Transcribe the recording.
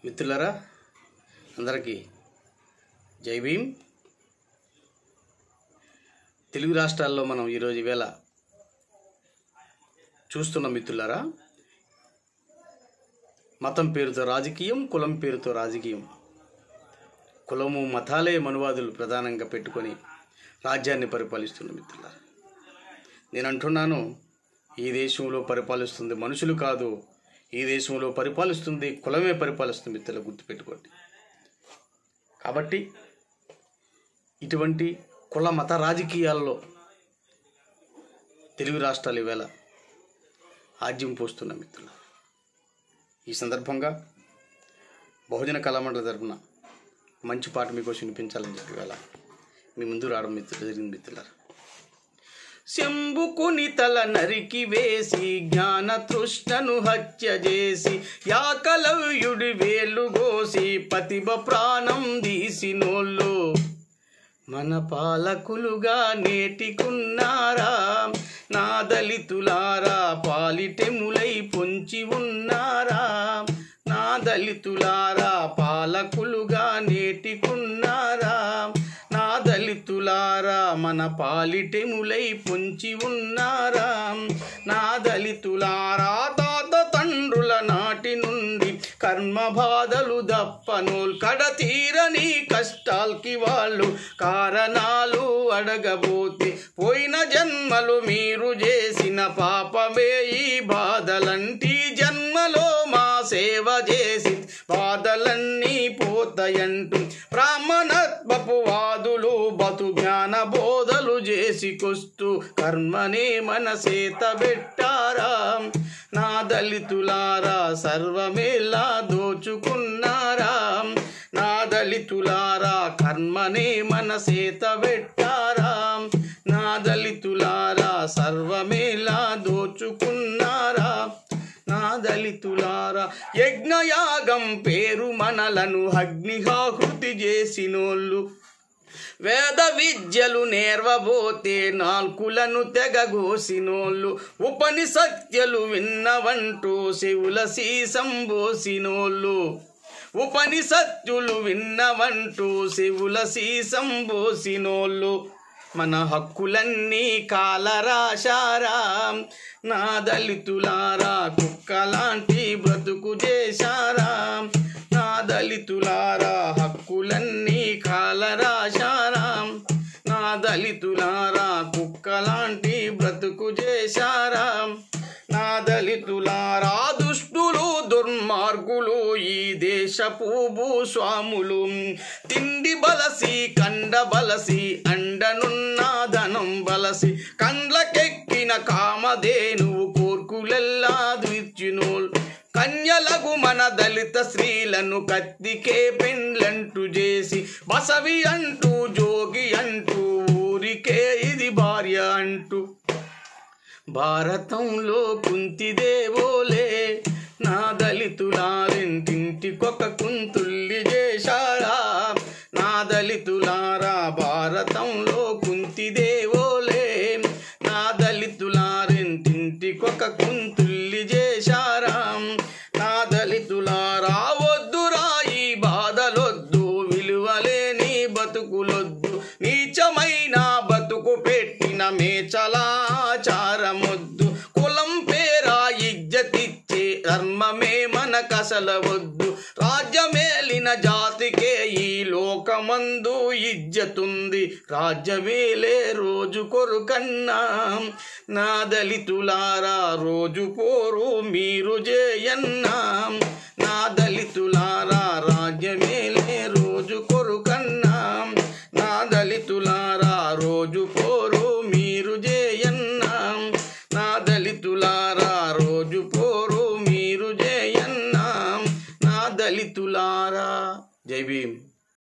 మిత్రులారా అందరికీ జై భీమ్ తెలుగు రాష్ట్రాల్లో మనం ఈరోజు ఈవేళ చూస్తున్న మిత్రులారా మతం పేరుతో రాజకీయం కులం పేరుతో రాజకీయం కులము మతాలే మనువాదులు ప్రధానంగా పెట్టుకొని రాజ్యాన్ని పరిపాలిస్తున్న మిత్రులారా నేను అంటున్నాను ఈ దేశంలో పరిపాలిస్తుంది మనుషులు కాదు ఈ దేశంలో పరిపాలిస్తుంది కులమే పరిపాలిస్తుంది మిత్రులు గుర్తుపెట్టుకోండి కాబట్టి ఇటువంటి కుల మత రాజకీయాల్లో తెలుగు రాష్ట్రాలు ఈవేళ ఆజ్యం పోస్తున్న మిత్రుల ఈ సందర్భంగా బహుజన కళామండలి తరపున మంచి పాట మీకోసం వినిపించాలని చెప్పి వేళ మీ ముందు రావడం మిత్రులు జరిగింది మిత్రులారా శంభుకుని తల నరికి వేసి జ్ఞాన తృష్ణను హత్య చేసి యాకలవ్యుడి వేలు గోసి పతిభ ప్రాణం తీసినోళ్ళు మన పాలకులుగా నేటికున్నారా నా దళితులారా పాలిటెములై పొంచి ఉన్నారా నా దళితులారా పాలకులుగా నేటికున్నారా నా దళితులారా మన పాలిటెములై పొంచి ఉన్నారా నా దళితులారా తాత తండ్రుల నాటి నుండి కర్మ బాధలు దప్పనోల్ కడతీరని కష్టాల్కి వాళ్ళు కారణాలు అడగబోతే పోయిన జన్మలు మీరు చేసిన పాపమే ఈ బాధలంటి జన్మలో మా సేవ చేసి బాధలన్నీ పోతాయంటూ బ్రాహ్మణత్వపు వాదులు బతు జ్ఞాన బోధలు చేసుకొస్తూ కర్మనే మన సేత పెట్టారా నా దళితులారా సర్వమేలా దోచుకున్నారా నా దళితులారా కర్మనే మన సేత పెట్టారా నా దళితులారా సర్వమేలా దోచుకున్నారా నా దళితులారా యజ్ఞయాగం పేరు మనలను అగ్నిహాహృతి చేసినోళ్ళు వేద విద్యలు నేర్వబోతే నాల్కులను తెగగోసినోళ్ళు ఉపనిసత్యలు విన్నవంటూ శివుల సీసంబోసినోళ్ళు ఉపనిసత్యులు విన్నవంటూ శివుల సీసంబోసినోళ్ళు మన హక్కులన్నీ కాలరాశారా నా దళితులారా కుక్కలాంటి బ్రతుకు చేశారా నా దళితులారా హక్కులన్నీ కాలరాశారా నా దళితులారా కుక్కలాంటి బ్రతుకు చేశారా నా దళితులారా దుష్టులు దుర్మార్గులు ఈ దేశపు భూస్వాములు తిండి బలసి కండ బలసి అండనున్న ధనం బలసి కండ్లకెక్కిన కామధేనువు కోర్కులెల్లా ద్విచ్యునోల్ కన్యలగు మన దళిత స్త్రీలను కత్తికే పెండ్లంటూ చేసి బసవి అంటూ జోగి అంటూ ఊరికే ఇది భార్య అంటూ భారతంలో కుంతిదేవోలే నా దళితులారింటింటికొక కుంతుల్లి చేశారా నా దళితులారా భారతంలో కుంతిదేవోలే నా దళితులారింటింటికొక కుంతుల్లి చేశారా నా దళితులారా వద్దురా ఈ బాధలొద్దు విలువలేని బతుకులొద్దు నీచమైన బతుకు పెట్టిన మేచలాచారమొద్దు కులం పేరా ఇజ్జతిచ్చే ధర్మమే మన కసలవద్దు రాజ్యమేలిన జాతికే ఈ లోకమందు ఇజ్జతుంది రాజ్యమేలే రోజు కొరుకన్నా నా దళితులారా రోజు పోరు మీరు చేయన్నా నా దళితులారా రాజ్యమేలే రోజు కొరుకన్నా నా దళితులారా రోజు పోరు మీరు చేయన్నా నా దళితులారా రోజు పోరు మీరు చేయన్నా నా దళితులారా జై భీమ్